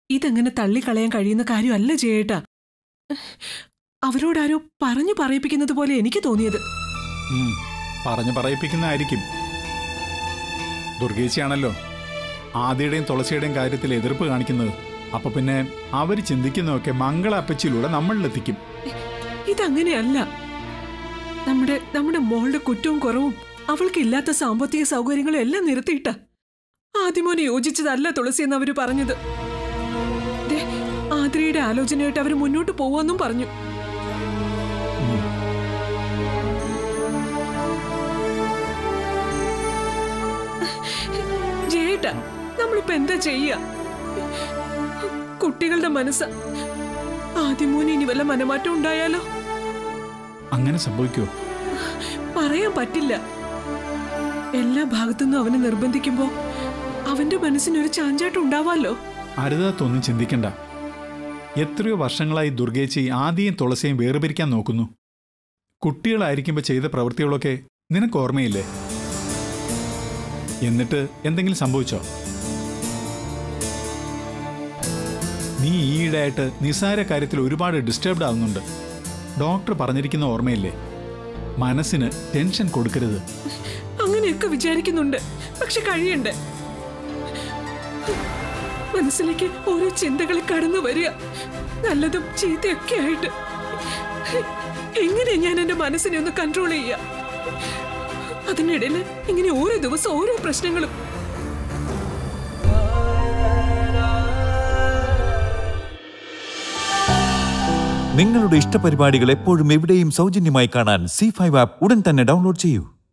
ഇതങ്ങനെ തള്ളിക്കളയാൻ കഴിയുന്ന കാര്യമല്ല ജയേട്ടാ അവരോടാരോ പറഞ്ഞു പറയിപ്പിക്കുന്നത് പോലെ എനിക്ക് തോന്നിയത് ഉം, പറഞ്ഞു പറയിപ്പിക്കുന്നതായിരിക്കും ദുർഗേച്ചിയാണല്ലോ ആദിയുടെയും തുളസിയുടെയും കാര്യത്തിൽ എതിർപ്പ് കാണിക്കുന്നത് അപ്പൊ പിന്നെ അവർ ചിന്തിക്കുന്നതൊക്കെ മംഗള അപ്പച്ചിയിലൂടെ നമ്മളിലെത്തിക്കും ഇതങ്ങനെയല്ല നമ്മുടെ നമ്മുടെ മോളുടെ കുറ്റവും കുറവും അവൾക്ക് ഇല്ലാത്ത സാമ്പത്തിക സൗകര്യങ്ങളും എല്ലാം നിരത്തിയിട്ട ആദ്യമോനെ യോജിച്ചതല്ല തുളസി എന്ന് അവര് പറഞ്ഞത് ദേ, ആതിരയുടെ ആലോചനയായിട്ട് അവര് മുന്നോട്ട് പോവാന്നും പറഞ്ഞു ജയേട്ടാ നമ്മളിപ്പോ എന്താ ചെയ്യ കുട്ടികളുടെ മനസ്സ് ആദ്യമോനെ ഇനി വല്ല മനമാറ്റം ഉണ്ടായാലോ അങ്ങനെ സംഭവിക്കുമോ പറയാൻ പറ്റില്ല എല്ലാ ഭാഗത്തുനിന്നും അവനെ നിർബന്ധിക്കുമ്പോ അവന്റെ മനസ്സിനൊരു ചാഞ്ചാട്ടം ഉണ്ടാവാലോ അരുതാത്തൊന്നും ചിന്തിക്കണ്ട എത്രയോ വർഷങ്ങളായി ദുർഗേച്ചി ആദിയും തുളസിയും വേർപിരിക്കാൻ നോക്കുന്നു കുട്ടികളായിരിക്കുമ്പോൾ ചെയ്ത പ്രവൃത്തികളൊക്കെ നിനക്ക് ഓർമ്മയില്ലേ എന്നിട്ട് എന്തെങ്കിലും സംഭവിച്ചോ നീ ഈയിടെയായിട്ട് നിസ്സാര കാര്യത്തിൽ ഒരുപാട് ഡിസ്റ്റർബ്ഡ് ആവുന്നുണ്ട് ഡോക്ടർ പറഞ്ഞിരിക്കുന്ന ഓർമ്മയില്ലേ മനസ്സിന് ടെൻഷൻ കൊടുക്കരുത് അങ്ങനെയൊക്കെ വിചാരിക്കുന്നുണ്ട് പക്ഷെ കഴിയണ്ടേ മനസ്സിലേക്ക് ഓരോ ചിന്തകൾ കടന്നു വരിക നല്ലതും ചീത്തയൊക്കെ ആയിട്ട് എങ്ങനെ ഞാൻ എന്റെ മനസ്സിനെ ഒന്ന് കൺട്രോൾ ചെയ്യുക അതിനിടയിൽ ഇങ്ങനെ ഓരോ ദിവസം ഓരോ പ്രശ്നങ്ങളും നിങ്ങളുടെ ഇഷ്ടപരിപാടികൾ എപ്പോഴും എവിടെയും സൗജന്യമായി കാണാൻ സി ഫൈവ് ആപ്പ് ഉടൻ തന്നെ ഡൗൺലോഡ് ചെയ്യൂ